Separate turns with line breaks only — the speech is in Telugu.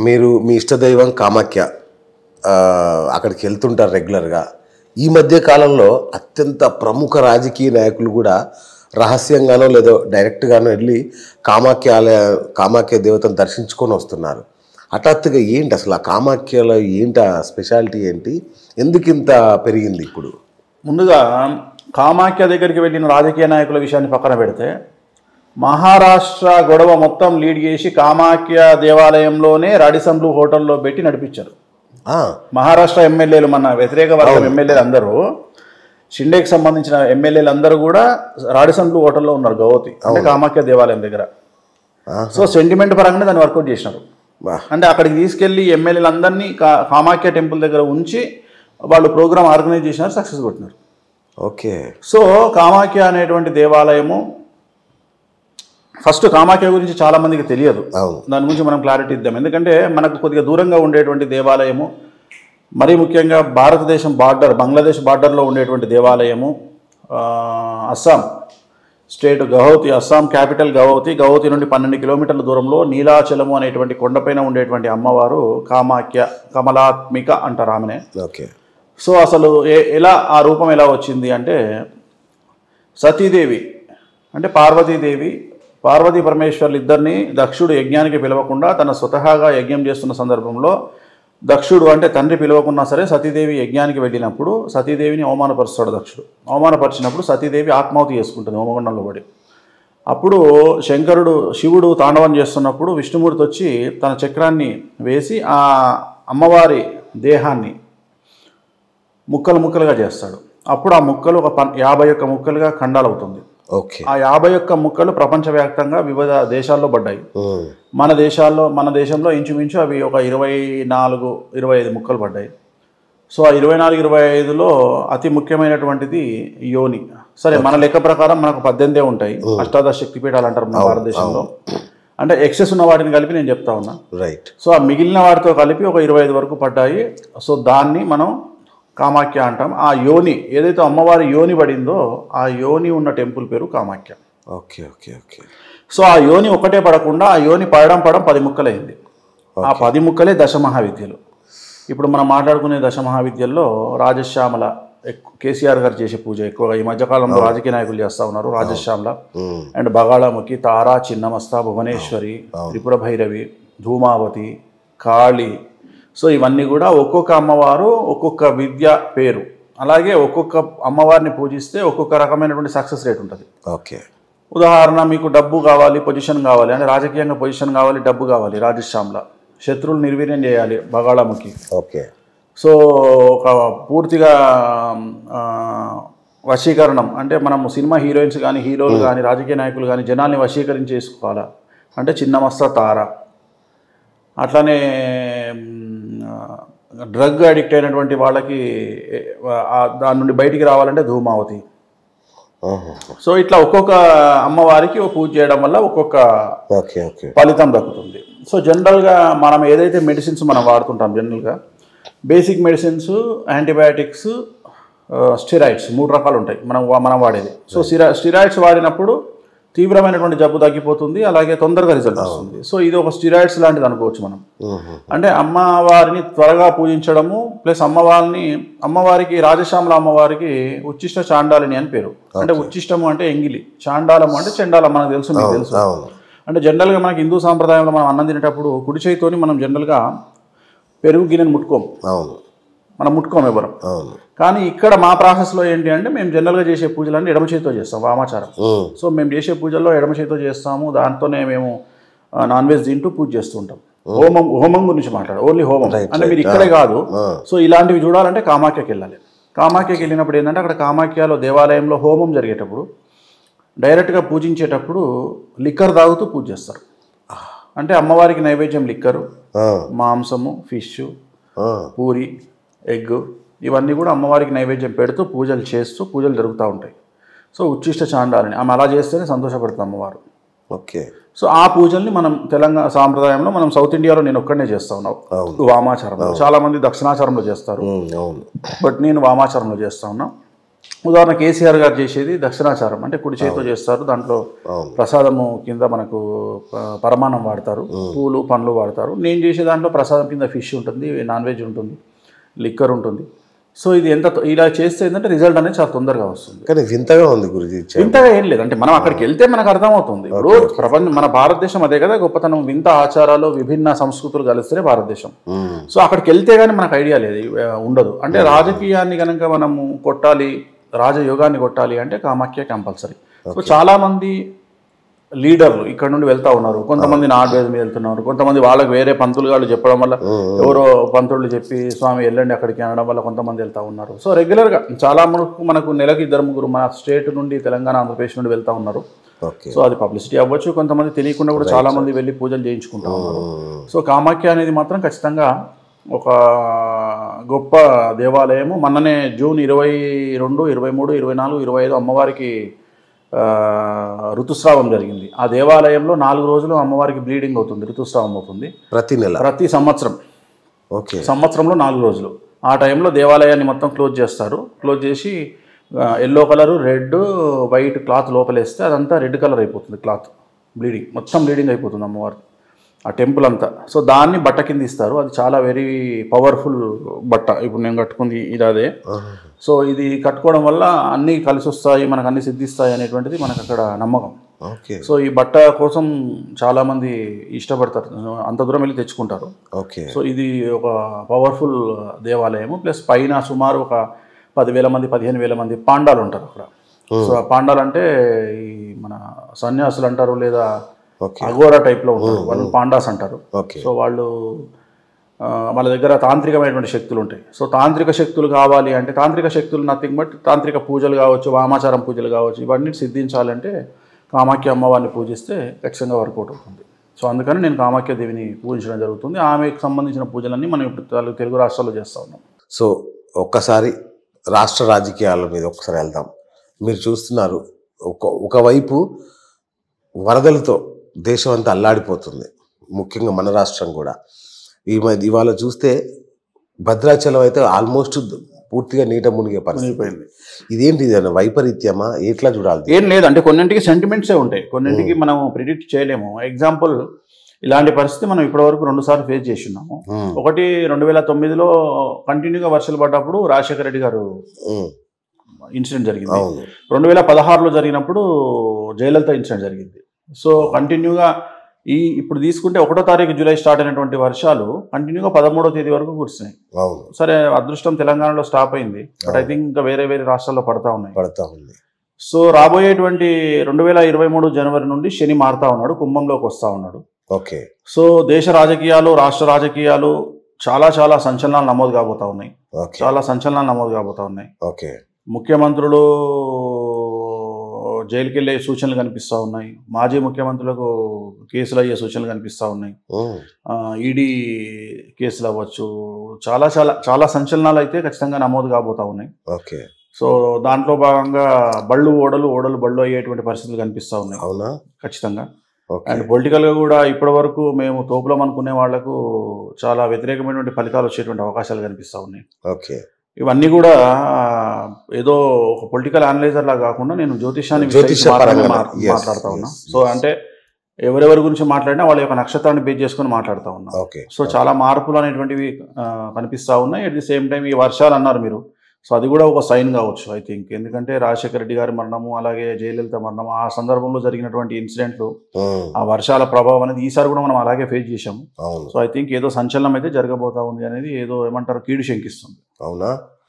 మీరు మీ ఇష్టదైవం కామాఖ్య ఆ, అక్కడికి వెళ్తుంటారు రెగ్యులర్గా ఈ మధ్య కాలంలో అత్యంత ప్రముఖ రాజకీయ నాయకులు కూడా రహస్యంగానో లేదో డైరెక్ట్గానో వెళ్ళి కామాఖ్య ఆలయ కామాఖ్య దేవతను దర్శించుకొని వస్తున్నారు హఠాత్తుగా ఏంటి అసలు ఆ కామాఖ్యలో ఏంటి ఆ స్పెషాలిటీ ఏంటి ఎందుకు ఇంత పెరిగింది ఇప్పుడు
ముందుగా కామాఖ్య దగ్గరికి వెళ్ళిన రాజకీయ నాయకుల విషయాన్ని పక్కన పెడితే మహారాష్ట్ర గొడవ మొత్తం లీడ్ చేసి కామాఖ్య దేవాలయంలోనే రాడిసంబ్లు హోటల్లో పెట్టి నడిపించారు
ఆ,
మహారాష్ట్ర ఎమ్మెల్యేలు మన వ్యతిరేక వర్గం ఎమ్మెల్యేలు అందరూ షిండేకి సంబంధించిన ఎమ్మెల్యేలు అందరూ కూడా రాడిసంబ్లు హోటల్లో ఉన్నారు గౌవతి అంటే కామాఖ్య దేవాలయం దగ్గర
ఆహా.
సో సెంటిమెంట్ పరంగానే దాన్ని వర్కౌట్ చేసినారు
వా.
అంటే అక్కడికి తీసుకెళ్లి ఎమ్మెల్యేలు అందరినీ కా కామాఖ్య టెంపుల్ దగ్గర ఉంచి వాళ్ళు ప్రోగ్రామ్ ఆర్గనైజ్ చేసినారు సక్సెస్ కొట్టినారు
ఓకే
సో కామాఖ్య అనేటువంటి దేవాలయము ఫస్ట్ కామాఖ్య గురించి చాలా మందికి తెలియదు
అవును
దాని గురించి మనం క్లారిటీ ఇద్దాం ఎందుకంటే మనకు కొద్దిగా దూరంగా ఉండేటువంటి దేవాలయము మరీ ముఖ్యంగా భారతదేశం బార్డర్ బంగ్లాదేశ్ బార్డర్లో ఉండేటువంటి దేవాలయము ఆ, అస్సాం స్టేట్ గౌహతి అస్సాం క్యాపిటల్ గౌహతి గౌహతి నుండి పన్నెండు కిలోమీటర్ల దూరంలో నీలాచలము అనేటువంటి కొండపైన ఉండేటువంటి అమ్మవారు కామాఖ్య కమలాత్మిక అంటారు ఆమెనే
ఓకే
సో అసలు ఏ- ఎలా ఆ రూపం ఎలా వచ్చింది అంటే సతీదేవి అంటే పార్వతీదేవి పార్వతీ పరమేశ్వర్లు ఇద్దరిని దక్షుడు యజ్ఞానికి పిలవకుండా తన స్వతహాగా యజ్ఞం చేస్తున్న సందర్భంలో దక్షుడు అంటే తండ్రి పిలవకున్నా సరే సతీదేవి యజ్ఞానికి వెళ్ళినప్పుడు సతీదేవిని అవమానపరుస్తాడు దక్షుడు అవమానపరిచినప్పుడు సతీదేవి ఆత్మాహుతి చేసుకుంటుంది హోమగుండంలో పడి అప్పుడు శంకరుడు శివుడు తాండవం చేస్తున్నప్పుడు విష్ణుమూర్తి వచ్చి తన చక్రాన్ని వేసి ఆ అమ్మవారి దేహాన్ని ముక్కలు ముక్కలుగా చేస్తాడు అప్పుడు ఆ ముక్కలు ఒక పన్ యాభై ఒక్క ముక్కలుగా ఖండాలవుతుంది
ఓకే
ఆ యాభై ఒక్క ముక్కలు ప్రపంచవ్యాప్తంగా వివిధ దేశాల్లో పడ్డాయి
ఉమ్.
మన దేశాల్లో మన దేశంలో ఇంచుమించు అవి ఒక ఇరవై నాలుగు ఇరవై ఐదు ముక్కలు పడ్డాయి సో ఆ ఇరవై నాలుగు ఇరవై ఐదులో అతి ముఖ్యమైనటువంటిది యోని సరే మన లెక్క ప్రకారం మనకు పద్దెనిమిదే ఉంటాయి అష్టాదశ శక్తిపీఠాలు అంటారు మన భారతదేశంలో అంటే ఎక్సెస్ ఉన్న వాటిని కలిపి నేను చెప్తా ఉన్నా
రైట్
సో ఆ మిగిలిన వాటితో కలిపి ఒక ఇరవై ఐదు వరకు పడ్డాయి సో దాన్ని మనం కామాఖ్య అంటాం ఆ యోని ఏదైతే అమ్మవారి యోని పడిందో ఆ యోని ఉన్న టెంపుల్ పేరు Kamakhya
okay okay okay
so ఆ యోని ఒకటే పడకుండా ఆ యోని పడడం పడడం పది ముక్కలైంది ఆ పది ముక్కలే దశ మహావిద్యలు ఇప్పుడు మనం మాట్లాడుకునే దశ మహావిద్యల్లో రాజశ్యామల ఎక్కు- కేసీఆర్ గారు చేసే పూజ ఎక్కువగా ఈ మధ్యకాలంలో రాజకీయ నాయకులు చేస్తూ ఉన్నారు రాజశ్యామల
ఉమ్.
అండ్ బగాళముఖి తారా చిన్నమస్త భువనేశ్వరి త్రిపుర భైరవి ధూమావతి కాళి సో ఇవన్నీ కూడా ఒక్కొక్క అమ్మవారు ఒక్కొక్క విద్య పేరు అలాగే ఒక్కొక్క అమ్మవారిని పూజిస్తే ఒక్కొక్క రకమైనటువంటి సక్సెస్ రేట్ ఉంటుంది
ఓకే
ఉదాహరణ మీకు డబ్బు కావాలి పొజిషన్ కావాలి అంటే రాజకీయంగా పొజిషన్ కావాలి డబ్బు కావాలి రాజశ్యామ్ల శత్రువులు నిర్వీర్యం చేయాలి బగాళముఖి
ఓకే
సో ఒక పూర్తిగా ఆ, వశీకరణం అంటే మనం సినిమా హీరోయిన్స్ కానీ హీరోలు కానీ రాజకీయ నాయకులు కానీ జనాల్ని వశీకరించి చేసుకోవాలా అంటే చిన్నమస్త తార అట్లానే డ్రగ్ అడిక్ట్ అయినటువంటి వాళ్ళకి ఆ, దాని నుండి బయటికి రావాలంటే ధూమావతి
ఆహా.
సో ఇట్లా ఒక్కొక్క అమ్మవారికి ఒక పూజ చేయడం వల్ల ఒక్కొక్క
ఓకే ఓకే
ఫలితం దక్కుతుంది సో జనరల్గా మనం ఏదైతే మెడిసిన్స్ మనం వాడుతుంటాం జనరల్గా బేసిక్ మెడిసిన్స్ యాంటీబయాటిక్స్ స్టిరాయిడ్స్ మూడు రకాలు ఉంటాయి మనం వా- మనం వాడేది సో స్టిరా స్టిరాయిడ్స్ వాడినప్పుడు తీవ్రమైనటువంటి జబ్బు తగ్గిపోతుంది అలాగే తొందరగా రిజల్ట్ వస్తుంది సో ఇది ఒక స్టిరాయిడ్స్ లాంటిది అనుకోవచ్చు మనం
ఉహు.
అంటే అమ్మవారిని త్వరగా పూజించడము ప్లస్ అమ్మవారిని అమ్మవారికి రాజశ్యామల అమ్మవారికి ఉచ్చిష్ట చాండాలిని అని పేరు అంటే ఉచ్చిష్టము అంటే ఎంగిలి చాండాలము అంటే చండాలం మనకు తెలుసు మీకు తెలుసు
అవును
అంటే జనరల్గా మనకి హిందూ సాంప్రదాయంలో మనం అన్నం తినేటప్పుడు కుడి చేతితోని మనం జనరల్గా పెరుగు గిన్నెని ముట్టుకోం
అవును
మనం ముట్టుకోం ఎవరం
అవును
కానీ ఇక్కడ మా ప్రాసెస్లో ఏంటి అంటే మేము జనరల్గా చేసే పూజలన్నీ ఎడమ చేతితో చేస్తాం వామాచారం
ఉమ్.
సో మేము చేసే పూజల్లో ఎడమ చేతితో చేస్తాము దాంతోనే మేము ఆ, నాన్ వెజ్ తింటూ పూజ చేస్తూ ఉంటాం హోమం హోమం గురించి మాట్లాడు ఓన్లీ హోమం అంటే మీరు ఇక్కడే కాదు
ఆ.
సో ఇలాంటివి చూడాలంటే కామాఖ్యకి వెళ్ళాలి కామాఖ్యకి వెళ్ళినప్పుడు ఏంటంటే అక్కడ కామాఖ్యలో దేవాలయంలో హోమం జరిగేటప్పుడు డైరెక్ట్గా పూజించేటప్పుడు లిక్కర్ తాగుతూ పూజ చేస్తారు అంటే అమ్మవారికి నైవేద్యం లిక్కరు
ఆ.
మాంసము ఫిష్
ఆ.
పూరి ఎగ్ ఇవన్నీ కూడా అమ్మవారికి నైవేద్యం పెడుతూ పూజలు చేస్తూ పూజలు జరుగుతూ ఉంటాయి సో ఉచ్చిష్ట చాండాలని ఆమె అలా చేస్తేనే సంతోషపడుతుంది అమ్మవారు
ఓకే
సో ఆ పూజల్ని మనం తెలంగాణ సాంప్రదాయంలో మనం సౌత్ ఇండియాలో నేను ఒక్కడనే చేస్తా ఉన్నాం వామాచారంలో చాలా మంది దక్షిణాచారంలో చేస్తారు
ఉమ్, అవును
బట్ నేను వామాచారంలో చేస్తా ఉన్నా ఉదాహరణ కేసీఆర్ గారు చేసేది దక్షిణాచారం అంటే కుడి చేతితో చేస్తారు దాంట్లో
అవును
ప్రసాదము కింద మనకు ప- పరమాన్నం వాడతారు పూలు పండ్లు వాడతారు నేను చేసే దాంట్లో ప్రసాదం కింద ఫిష్ ఉంటుంది నాన్ వెజ్ ఉంటుంది లిక్కర్ ఉంటుంది సో ఇది ఎంత త- ఇలా చేస్తే ఏంటంటే రిజల్ట్ అనేది చాలా తొందరగా వస్తుంది
కానీ వింతగా ఉంది గురుజీ
వింతగా ఏం లేదు అంటే మనం అక్కడికి వెళ్తే మనకు అర్థమవుతుంది ఇప్పుడు ప్రపంచం మన భారతదేశం అదే కదా గొప్పతనం వింత ఆచారాలు విభిన్న సంస్కృతులు కలిస్తేనే భారతదేశం
ఉమ్,
సో అక్కడికి వెళ్తే కానీ మనకు ఐడియా లేదు ఆ, ఉండదు అంటే రాజకీయాన్ని కనుక మనము కొట్టాలి రాజయోగాన్ని కొట్టాలి అంటే కామాఖ్య కంపల్సరీ సో చాలా మంది లీడర్లు ఇక్కడ నుండి వెళ్తా ఉన్నారు కొంతమంది నాట్ వేజ్ మీద వెళ్తున్నారు కొంతమంది వాళ్ళకి వేరే పంతులు గాళ్ళు చెప్పడం వల్ల ఎవరో పంతులు చెప్పి స్వామి వెళ్ళండి అక్కడికి అనడం వల్ల కొంతమంది వెళ్తా ఉన్నారు సో రెగ్యులర్గా చాలా మనకు మనకు నెలకి ఇద్దరు ముగ్గురు మన స్టేట్ నుండి తెలంగాణ ఆంధ్రప్రదేశ్ నుండి వెళ్తా ఉన్నారు
ఓకే
సో అది పబ్లిసిటీ అవ్వచ్చు కొంతమంది తెలియకుండా కూడా చాలా మంది వెళ్ళి పూజలు చేయించుకుంటా ఉన్నారు
ఉమ్,
సో కామాఖ్య అనేది మాత్రం ఖచ్చితంగా ఒక గొప్ప దేవాలయము మొన్ననే జూన్ ఇరవై రెండు ఇరవై మూడు ఇరవై నాలుగు ఇరవై ఐదు అమ్మవారికి ఆ, ఋతుస్రావం జరిగింది ఆ దేవాలయంలో నాలుగు రోజులు అమ్మవారికి బ్లీడింగ్ అవుతుంది ఋతుస్రావం అవుతుంది
ప్రతి నెల
ప్రతి సంవత్సరం
ఓకే
సంవత్సరంలో నాలుగు రోజులు ఆ టైంలో దేవాలయాన్ని మొత్తం క్లోజ్ చేస్తారు క్లోజ్ చేసి yellow colour red white cloth లోపలేస్తే అదంతా రెడ్ కలర్ అయిపోతుంది క్లాత్ బ్లీడింగ్ మొత్తం బ్లీడింగ్ అయిపోతుంది అమ్మవారి ఆ టెంపుల్ అంతా సో దాన్ని బట్ట కింద ఇస్తారు అది చాలా వెరీ పవర్ఫుల్ బట్ట ఇప్పుడు నేను కట్టుకుంది ఇది అదే
ఆహా.
సో ఇది కట్టుకోవడం వల్ల అన్నీ కలిసి వస్తాయి మనకు అన్ని సిద్ధిస్తాయి అనేటువంటిది మనకు అక్కడ నమ్మకం
ఓకే
సో ఈ బట్ట కోసం చాలామంది ఇష్టపడతారు అంత దూరం వెళ్ళి తెచ్చుకుంటారు
ఓకే
సో ఇది ఒక పవర్ఫుల్ దేవాలయము ప్లస్ పైన సుమారు ఒక పదివేల మంది పదిహేను వేల మంది పాండాలు ఉంటారు అక్కడ సో ఆ పాండాలు అంటే ఈ మన సన్యాసులు అంటారు లేదా
ఓకే
అఘోరా టైప్లో ఉంటారు వాళ్ళు పాండాస్ అంటారు
ఓకే
సో వాళ్ళు ఆ, వాళ్ళ దగ్గర తాంత్రికమైనటువంటి శక్తులు ఉంటాయి సో తాంత్రిక శక్తులు కావాలి అంటే తాంత్రిక శక్తులు నథింగ్ బట్ తాంత్రిక పూజలు కావచ్చు వామాచారం పూజలు కావచ్చు ఇవన్నీ సిద్ధించాలంటే కామాఖ్య అమ్మవారిని పూజిస్తే ఖచ్చితంగా వర్కౌట్ అవుతుంది సో అందుకని నేను కామాఖ్య దేవిని పూజించడం జరుగుతుంది ఆమెకు సంబంధించిన పూజలన్నీ మనం ఇప్పుడు తెలు- తెలుగు రాష్ట్రాల్లో చేస్తూ ఉన్నాం
సో ఒక్కసారి రాష్ట్ర రాజకీయాల మీద ఒకసారి వెళ్దాం మీరు చూస్తున్నారు ఒక ఒకవైపు వరదలతో దేశం అంతా అల్లాడిపోతుంది ముఖ్యంగా మన రాష్ట్రం కూడా ఈ మధ్య ఇవాళ చూస్తే భద్రాచలం అయితే ఆల్మోస్ట్ పూర్తిగా నీట మునిగే పరిస్థితి
మునిగిపోయింది.
ఇదేంటి ఇది అన్న వైపరీత్యమా ఎట్లా చూడాలి
ఏం లేదు అంటే కొన్నింటికి సెంటిమెంట్సే ఉంటాయి కొన్నింటికి మనం ప్రిడిక్ట్ చేయలేము ఎగ్జాంపుల్ ఇలాంటి పరిస్థితి మనం ఇప్పటివరకు రెండు సార్లు ఫేస్ చేసి ఉన్నాము
ఉమ్,
ఒకటి రెండు వేల తొమ్మిదిలో కంటిన్యూగా వర్షాలు పడ్డప్పుడు రాజశేఖర రెడ్డి గారు
ఉమ్,
ఇన్సిడెంట్ జరిగింది
అవును
రెండు వేల పదహారులో జరిగినప్పుడు జయలలిత ఇన్సిడెంట్ జరిగింది సో కంటిన్యూగా ఈ ఇప్పుడు తీసుకుంటే ఒకటో తారీఖు జూలై స్టార్ట్ అయినటువంటి వర్షాలు కంటిన్యూగా పదమూడో తేదీ వరకు కురిసినాయి
అవును
సరే అదృష్టం తెలంగాణలో స్టాప్ అయింది బట్ ఐ థింక్ ఇంకా వేరే వేరే రాష్ట్రాల్లో పడతా ఉన్నాయి
పడతా ఉంది
సో రాబోయేటువంటి రెండు వేల ఇరవై మూడు జనవరి నుండి శని మారుతా ఉన్నాడు కుంభంలోకి వస్తా ఉన్నాడు
ఓకే
సో దేశ రాజకీయాలు రాష్ట్ర రాజకీయాలు చాలా చాలా సంచలనాలు నమోదు కాబోతా ఉన్నాయి
ఓకే
చాలా సంచలనాలు నమోదు కాబోతా ఉన్నాయి
ఓకే
ముఖ్యమంత్రులు జైలుకి వెళ్ళే సూచనలు కనిపిస్తూ ఉన్నాయి మాజీ ముఖ్యమంత్రులకు కేసులు అయ్యే సూచనలు కనిపిస్తూ ఉన్నాయి
ఉమ్,
ఈడీ కేసులు అవ్వచ్చు చాలా చాలా చాలా సంచలనాలు అయితే ఖచ్చితంగా నమోదు కాబోతా ఉన్నాయి
ఓకే
సో దాంట్లో భాగంగా బళ్ళు ఓడలు ఓడలు బళ్ళు అయ్యేటువంటి పరిస్థితులు కనిపిస్తూ ఉన్నాయి
అవునా
ఖచ్చితంగా
ఓకే
అండ్ పొలిటికల్గా కూడా ఇప్పటి వరకు మేము తోపులం అనుకునే వాళ్లకు చాలా వ్యతిరేకమైనటువంటి ఫలితాలు వచ్చేటువంటి అవకాశాలు కనిపిస్తూ ఉన్నాయి
ఓకే
ఇవన్నీ కూడా ఆ, ఏదో ఒక పొలిటికల్ అనలైజర్ లా కాకుండా నేను జ్యోతిషాన్ని
జ్యోతిష
విశ్లేషించి మాత్రమే
పరంగా,
మా-
yes,
మాట్లాడుతా ఉన్నా
yes,
సో
yes.
అంటే ఎవరెవరి గురించి మాట్లాడినా వాళ్ళ యొక్క నక్షత్రాన్ని బేస్ చేసుకొని మాట్లాడుతూ ఉన్నా
ఓకే
సో చాలా మార్పులు అనేటువంటివి ఆ, కనిపిస్తా ఉన్నాయి అట్ ది సేమ్ టైం ఈ వర్షాలు అన్నారు మీరు సో అది కూడా ఒక సైన్ కావచ్చు ఐ థింక్ ఎందుకంటే రాజశేఖర రెడ్డి గారి మరణము అలాగే జయలలిత మరణము ఆ సందర్భంలో జరిగినటువంటి ఇన్సిడెంట్లు
ఉమ్,
ఆ వర్షాల ప్రభావం అనేది ఈసారి కూడా మనం అలాగే ఫేస్ చేశాము
అవును
సో ఐ థింక్ ఏదో సంచలనం అయితే జరగబోతా ఉంది అనేది ఏదో ఏమంటారు కీడు శంకిస్తుంది
అవునా